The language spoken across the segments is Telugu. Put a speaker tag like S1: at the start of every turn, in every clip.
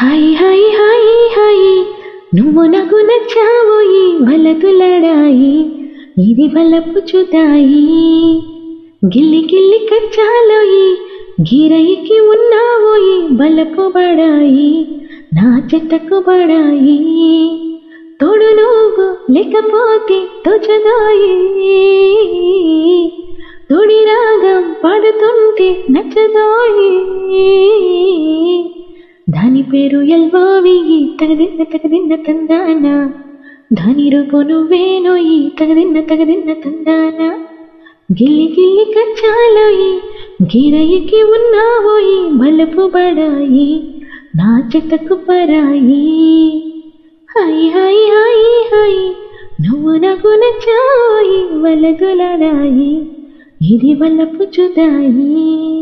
S1: హాయ్ హాయ్ హాయ్ హాయ్ నువ్వు నాకు నచ్చావోయి వలతులడాయి ఇది వలపు చుదాయి గిల్లి గిల్లి కచ్చాలోయి గిరయికి ఉన్నావోయి బలపు బడాయి నా చెట్టకు బడాయి తోడు నువ్వు లేకపోతే తోచదాయి తోడి రాగం పాడుతుంటే నచ్చదాయి దాని పేరు ఎల్వావి తగదిన్న తగదిన్న తందాన దాని రూపు నువ్వేనోయి తగదిన్న తగదిన్న తందాన గిల్లి గిల్లి కచ్చాలోయి గిరయికి ఉన్నావోయి బలపు బడాయి నా చెత్తకు పరాయి హాయ్ హాయ్ హాయ్ హాయ్ నువ్వు నాకు నచ్చాయి వలదులడాయి ఇది వలపు చుదాయి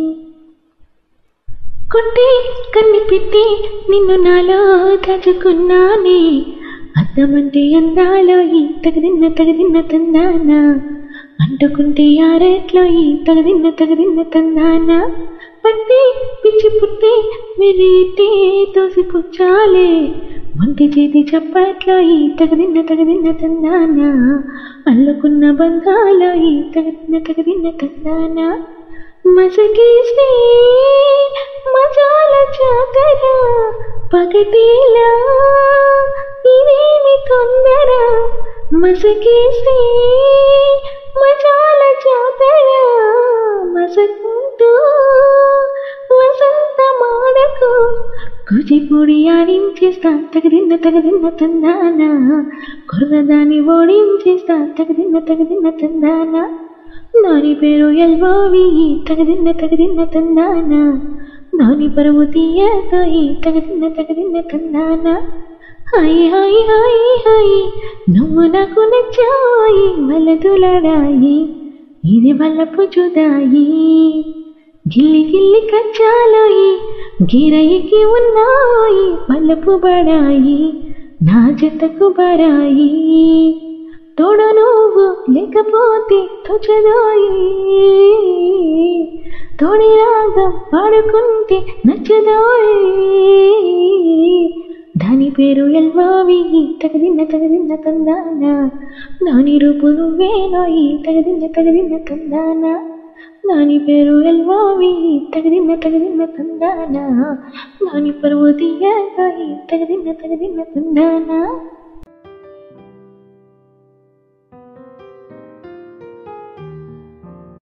S1: కొట్టి కన్ని పెట్టి నిన్ను నాలో దాచుకున్నానే అద్దమంటే అందాలో ఈ తగదిన్న తగదిన్న తందానా అంటుకుంటే ఆరేట్లో ఈ తగదిన్న తగదిన్న తందానా పట్టి పిచ్చి పుట్టి వెరీటే తోసి పుచ్చాలే ఒంటి చేతి చప్పట్లో ఈ తగదిన్న తగదిన్న తందానా అల్లుకున్న బంధాలో ఈ తగదిన్న తగదిన్న తందానా మసకేసి మజాల జాతర పగటిలా ఇదేమి తొందర మసకేసి మజాల జాతర మసకుంటూ వసంత మాడకు కూచిపూడి ఆడించేస్తా తగదిన్న తగదిన్న తందాన కుర్రదాన్ని ఓడించేస్తా తగదిన్న తగదిన్న తందాన దాని పేరు ఎల్వావి తగదిన్న తగదిన్న తందాన దాని పరువు తీయతాయి తగదిన్న తగదిన్న తందాన హాయ్ హాయ్ హాయ్ హాయ్ నువ్వు నాకు నచ్చాయి వలదులడాయి ఇది వల్లపు చూదాయి గిల్లి గిల్లి కచ్చాలోయి గిరయికి ఉన్నాయి వల్లపు బడాయి నా జతకు బరాయి తోడు నువ్వు లేకపోతే తొచదాయి తోడి రాగం పాడుకుంటే నచ్చదాయి దాని పేరు ఎల్వావి తగదిన్న తగదిన్న తందాన దాని రూపు నువ్వేనోయి తగదిన్న తగదిన్న తందాన దాని పేరు ఎల్వావి తగదిన్న తగదిన్న తందాన దాని పరువు తీయగాయి తగదిన్న తగదిన్న తందాన